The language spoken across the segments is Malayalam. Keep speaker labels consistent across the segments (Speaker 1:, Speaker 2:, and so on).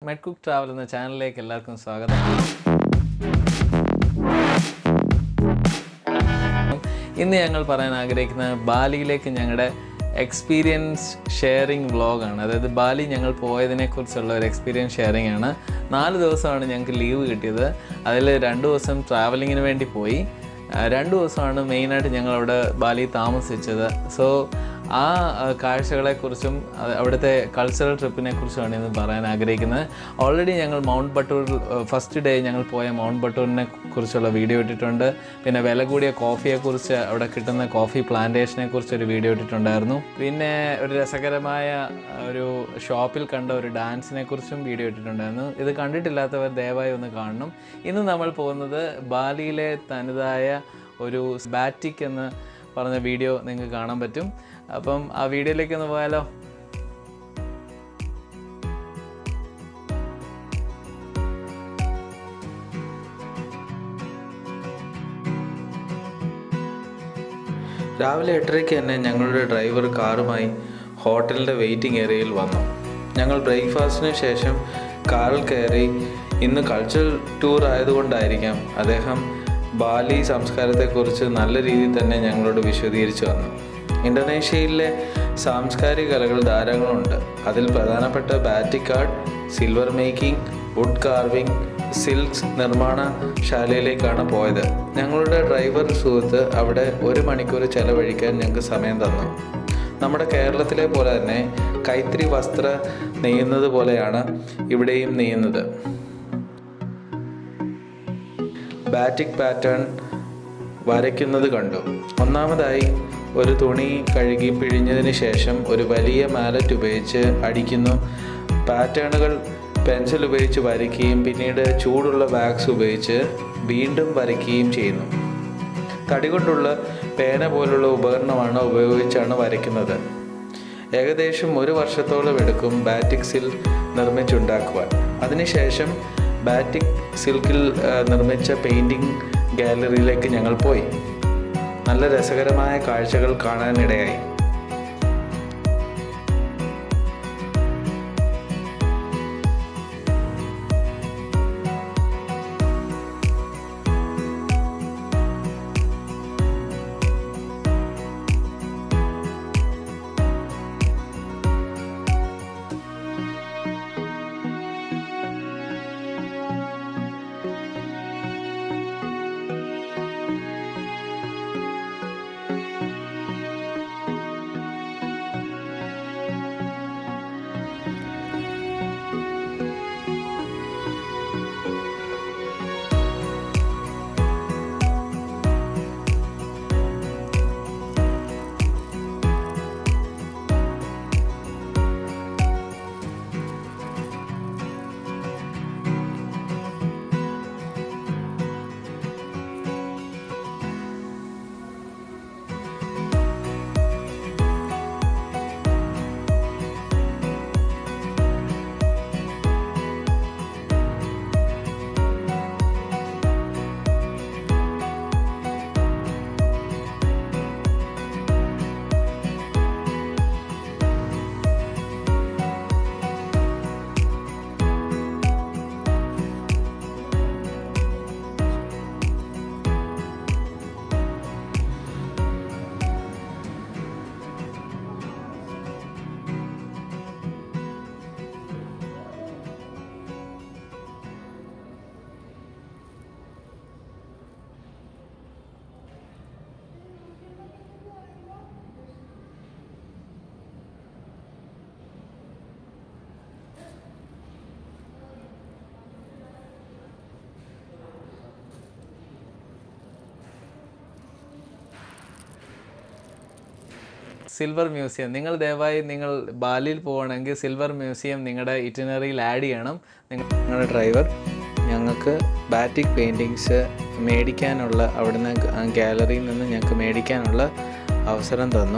Speaker 1: മെഡ് കുക്ക് ട്രാവൽ എന്ന ചാനലിലേക്ക് എല്ലാവർക്കും സ്വാഗതം ഇന്ന് ഞങ്ങൾ പറയാൻ ആഗ്രഹിക്കുന്നത് ബാലിയിലേക്ക് ഞങ്ങളുടെ എക്സ്പീരിയൻസ് ഷെയറിംഗ് വ്ളോഗാണ് അതായത് ബാലി ഞങ്ങൾ പോയതിനെക്കുറിച്ചുള്ള ഒരു എക്സ്പീരിയൻസ് ഷെയറിംഗ് ആണ് നാല് ദിവസമാണ് ഞങ്ങൾക്ക് ലീവ് കിട്ടിയത് അതിൽ രണ്ട് ദിവസം ട്രാവലിങ്ങിന് വേണ്ടി പോയി ആ, രണ്ട് ദിവസമാണ് മെയിനായിട്ട് ഞങ്ങൾ അവിടെ ബാലി താമസിച്ചത് സോ ആ ആ, കാഴ്ചകളെക്കുറിച്ചും അത് അവിടുത്തെ കൾച്ചറൽ ട്രിപ്പിനെ കുറിച്ചുമാണ് ഇന്ന് പറയാൻ ആഗ്രഹിക്കുന്നത് ഓൾറെഡി ഞങ്ങൾ മൗണ്ട് ബട്ടൂർ ഫസ്റ്റ് ഡേ ഞങ്ങൾ പോയ മൗണ്ട് ബട്ടൂരിനെ കുറിച്ചുള്ള വീഡിയോ ഇട്ടിട്ടുണ്ട് പിന്നെ വില കൂടിയ കോഫിയെക്കുറിച്ച് അവിടെ കിട്ടുന്ന കോഫി പ്ലാന്റേഷനെ കുറിച്ച് ഒരു വീഡിയോ ഇട്ടിട്ടുണ്ടായിരുന്നു പിന്നെ ഒരു രസകരമായ ആ, ഒരു ഷോപ്പിൽ കണ്ട ഒരു ഡാൻസിനെ കുറിച്ചും വീഡിയോ ഇട്ടിട്ടുണ്ടായിരുന്നു ഇത് കണ്ടിട്ടില്ലാത്തവർ ദയവായി ഒന്ന് കാണണം ഇന്ന് നമ്മൾ പോകുന്നത് ബാലിയിലെ തനതായ ഒരു ബാറ്റിക് എന്ന് പറഞ്ഞ വീഡിയോ നിങ്ങൾക്ക് കാണാൻ പറ്റും അപ്പം ആ വീഡിയോയിലേക്ക് ഒന്ന് പോയാലോ രാവിലെ എട്ടരയ്ക്ക് തന്നെ ഞങ്ങളുടെ ഡ്രൈവർ കാറുമായി ഹോട്ടലിൻ്റെ വെയിറ്റിംഗ് ഏരിയയിൽ വന്നു ഞങ്ങൾ ബ്രേക്ക്ഫാസ്റ്റിന് ശേഷം കാറിൽ കയറി ഇന്ന് കൾച്ചറൽ ടൂർ ആയതുകൊണ്ടായിരിക്കാം അദ്ദേഹം ബാലി സംസ്കാരത്തെക്കുറിച്ച് നല്ല രീതിയിൽ തന്നെ ഞങ്ങളോട് വിശദീകരിച്ചു വന്നു ഇന്തോനേഷ്യയിലെ സാംസ്കാരിക കലകൾ ധാരാളമുണ്ട് അതിൽ പ്രധാനപ്പെട്ട batik art silver making wood carving silks നിർമ്മാണ ശാലയിലേക്കാണ് പോയത് ഞങ്ങളുടെ ഡ്രൈവർ സുഹൃത്ത് അവിടെ ഒരു മണിക്കൂർ ചെലവഴിക്കാൻ ഞങ്ങൾക്ക് സമയം തന്നു നമ്മുടെ കേരളത്തിലെ പോലെ തന്നെ കൈത്തറി വസ്ത്ര നെയ്യുന്നത് പോലെയാണ് ഇവിടെയും നെയ്യുന്നത് ബാറ്റിക് പാറ്റേൺ വരയ്ക്കുന്നത് കണ്ടു ഒന്നാമതായി ഒരു തുണി കഴുകി പിഴിഞ്ഞതിന് ശേഷം ഒരു വലിയ മാലറ്റ് ഉപയോഗിച്ച് അടിക്കുന്നു പാറ്റേണുകൾ പെൻസിൽ ഉപയോഗിച്ച് വരയ്ക്കുകയും പിന്നീട് ചൂടുള്ള വാക്സ് ഉപയോഗിച്ച് വീണ്ടും വരയ്ക്കുകയും ചെയ്യുന്നു തടി കൊണ്ടുള്ള പേന പോലുള്ള ഉപകരണമാണ് ഉപയോഗിച്ചാണ് വരയ്ക്കുന്നത് ഏകദേശം ഒരു വർഷത്തോളം എടുക്കും ബാറ്റിക് സിൽക്ക് നിർമ്മിച്ചുണ്ടാക്കുവാൻ അതിനുശേഷം ബാറ്റിക് സിൽക്കിൽ ആ, നിർമ്മിച്ച പെയിൻറ്റിംഗ് ഗാലറിയിലേക്ക് ഞങ്ങൾ പോയി നല്ല രസകരമായ കാഴ്ചകൾ കാണാനിടയായി സിൽവർ മ്യൂസിയം നിങ്ങൾ ദയവായി നിങ്ങൾ ബാലിയിൽ പോവുകയാണെങ്കിൽ സിൽവർ മ്യൂസിയം നിങ്ങളുടെ ഇറ്റിനറിയിൽ ആഡ് ചെയ്യണം നിങ്ങൾ നിങ്ങളുടെ ഡ്രൈവർ ഞങ്ങൾക്ക് ബാറ്റിക് പെയിൻറ്റിങ്സ് മേടിക്കാനുള്ള അവിടുന്ന് ഗാലറിയിൽ നിന്ന് ഞങ്ങൾക്ക് മേടിക്കാനുള്ള അവസരം തന്നു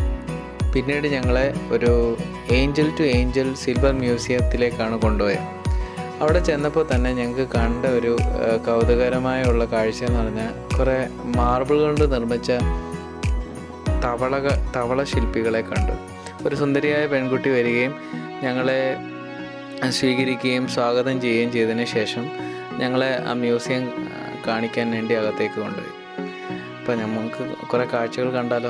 Speaker 1: പിന്നീട് ഞങ്ങളെ ഒരു ഏഞ്ചൽ ടു ഏഞ്ചൽ സിൽവർ മ്യൂസിയത്തിലേക്കാണ് കൊണ്ടുപോയത് അവിടെ ചെന്നപ്പോൾ തന്നെ ഞങ്ങൾക്ക് കണ്ട ഒരു ആ, കൗതുകരമായുള്ള കാഴ്ച എന്ന് പറഞ്ഞാൽ കുറേ മാർബിൾ കൊണ്ട് നിർമ്മിച്ച തവളക തവള ശില്പികളെ കണ്ടു ഒരു സുന്ദരിയായ പെൺകുട്ടി വരികയും ഞങ്ങളെ സ്വീകരിക്കുകയും സ്വാഗതം ചെയ്യുകയും ചെയ്തതിന് ശേഷം ഞങ്ങളെ ആ മ്യൂസിയം ആ, കാണിക്കാൻ വേണ്ടി അകത്തേക്ക് കൊണ്ടുപോയി അപ്പോൾ നമുക്ക് കുറേ കാഴ്ചകൾ കണ്ടാലോ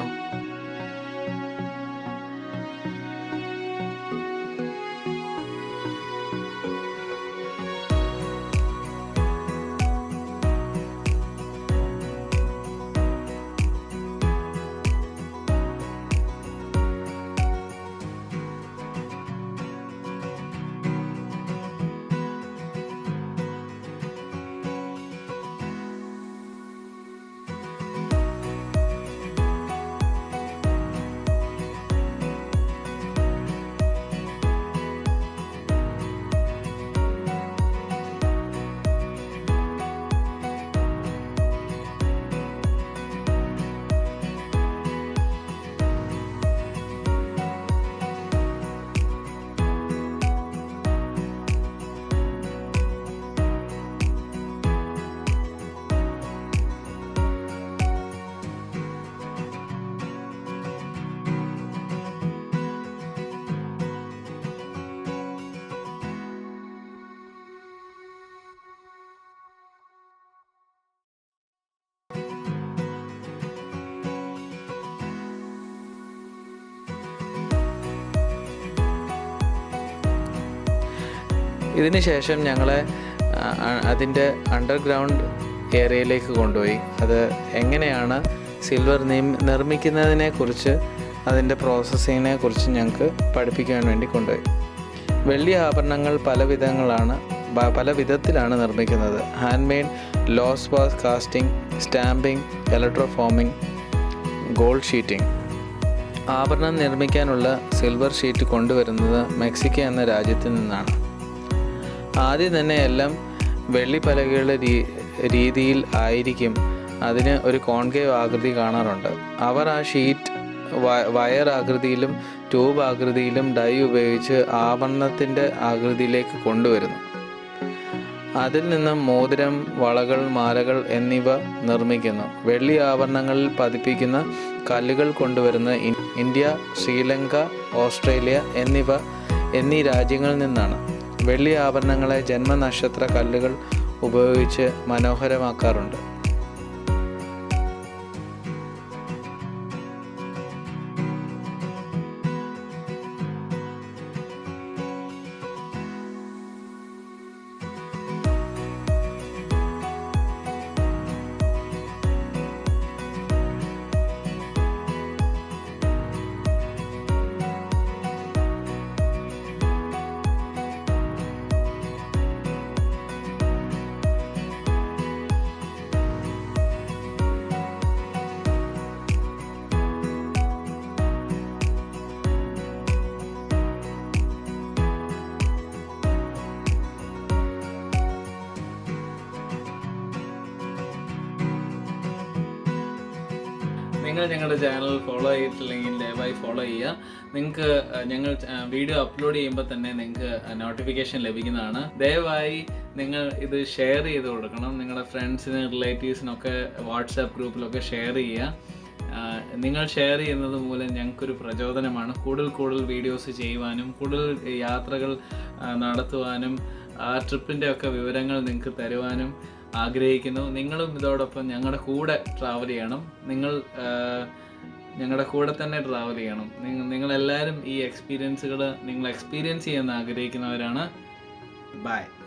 Speaker 1: ഇതിന് ശേഷം ഞങ്ങളെ ആ, ആ- അതിൻ്റെ അണ്ടർഗ്രൗണ്ട് ഏരിയയിലേക്ക് കൊണ്ടുപോയി അത് എങ്ങനെയാണ് സിൽവർ നിർമ്മിക്കുന്നതിനെ കുറിച്ച് അതിൻ്റെ പ്രോസസ്സിങ്ങിനെ കുറിച്ച് ഞങ്ങൾക്ക് പഠിപ്പിക്കാൻ വേണ്ടി കൊണ്ടുപോയി വെള്ളി ആഭരണങ്ങൾ പല വിധങ്ങളാണ് ബ- പല വിധത്തിലാണ് നിർമ്മിക്കുന്നത് handmade lost wax casting stamping electroforming gold sheeting ആഭരണം നിർമ്മിക്കാനുള്ള സിൽവർ ഷീറ്റ് കൊണ്ടുവരുന്നത് മെക്സിക്കോ എന്ന രാജ്യത്തു നിന്നാണ് ആദ്യം തന്നെ എല്ലാം വെള്ളിപ്പലകയുടെ രീ രീതിയിൽ ആയിരിക്കും അതിന് ഒരു കോൺകേവ് ആകൃതി കാണാറുണ്ട് അവർ ആ ഷീറ്റ് വ- വയർ ആകൃതിയിലും ട്യൂബ് ആകൃതിയിലും ഡൈ ഉപയോഗിച്ച് ആഭരണത്തിൻ്റെ ആകൃതിയിലേക്ക് കൊണ്ടുവരുന്നു അതിൽ നിന്നും മോതിരം വളകൾ മാലകൾ എന്നിവ നിർമ്മിക്കുന്നു വെള്ളി ആഭരണങ്ങളിൽ പതിപ്പിക്കുന്ന കല്ലുകൾ കൊണ്ടുവരുന്ന ഇൻ- ഇന്ത്യ ശ്രീലങ്ക ഓസ്ട്രേലിയ എന്നിവ എന്നീ രാജ്യങ്ങളിൽ നിന്നാണ് വെള്ളി ആഭരണങ്ങളെ ജന്മനക്ഷത്ര കല്ലുകൾ ഉപയോഗിച്ച് മനോഹരമാക്കാറുണ്ട് നിങ്ങൾ ഞങ്ങളുടെ ചാനൽ ഫോളോ ചെയ്തിട്ടില്ലെങ്കിൽ ദയവായി ഫോളോ ചെയ്യുക നിങ്ങൾക്ക് ഞങ്ങൾ വീഡിയോ അപ്ലോഡ് ചെയ്യുമ്പോൾ തന്നെ നിങ്ങൾക്ക് നോട്ടിഫിക്കേഷൻ ലഭിക്കുന്നതാണ് ദയവായി നിങ്ങൾ ഇത് ഷെയർ ചെയ്ത് കൊടുക്കണം നിങ്ങളുടെ ഫ്രണ്ട്സിന് റിലേറ്റീവ്സിനൊക്കെ വാട്സാപ്പ് ഗ്രൂപ്പിലൊക്കെ ഷെയർ ചെയ്യുക ആ, നിങ്ങൾ ഷെയർ ചെയ്യുന്നത് മൂലം ഞങ്ങൾക്കൊരു പ്രചോദനമാണ് കൂടുതൽ കൂടുതൽ വീഡിയോസ് ചെയ്യുവാനും കൂടുതൽ യാത്രകൾ ആ, നടത്തുവാനും ആ ട്രിപ്പിൻ്റെ ഒക്കെ വിവരങ്ങൾ നിങ്ങൾക്ക് തരുവാനും ആഗ്രഹിക്കുന്നു നിങ്ങളും ഇതോടൊപ്പം ഞങ്ങളുടെ കൂടെ ട്രാവൽ ചെയ്യണം നിങ്ങൾ ആ, ഞങ്ങളുടെ കൂടെ തന്നെ ട്രാവൽ ചെയ്യണം നിങ്ങൾ നിങ്ങളെല്ലാവരും ഈ എക്സ്പീരിയൻസുകൾ നിങ്ങൾ എക്സ്പീരിയൻസ് ചെയ്യാൻ ആഗ്രഹിക്കുന്നവരാണ് ബൈ